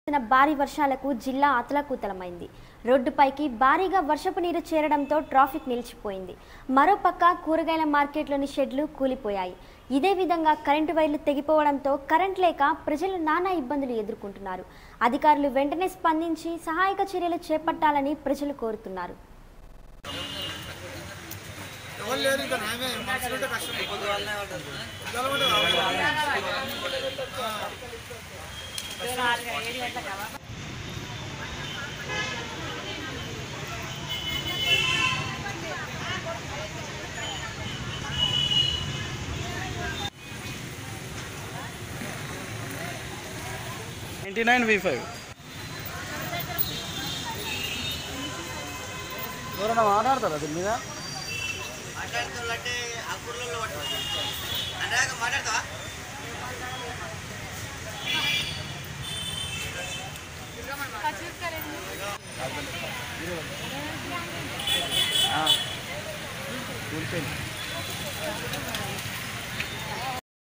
కురిసిన భారీ వర్షాలకు జిల్లా అతలకుతలమైంది రోడ్డుపైకి భారీగా వర్షపు నీరు చేరడంతో ట్రాఫిక్ నిలిచిపోయింది మరోపక్క కూరగాయల మార్కెట్లోని షెడ్లు కూలిపోయాయి ఇదే విధంగా కరెంటు వైర్లు తెగిపోవడంతో కరెంట్ లేక ప్రజలు నానా ఇబ్బందులు ఎదుర్కొంటున్నారు అధికారులు వెంటనే స్పందించి సహాయక చర్యలు చేపట్టాలని ప్రజలు కోరుతున్నారు ఎవరు లేరు ఇంకా నామే మనుషులు ఉంటే కష్టం పొద్దుగాల కూడా నైంటీ నైన్ వి ఫైవ్ ఎవరైనా మాట్లాడతారా దీని మీద కూలిపోయింది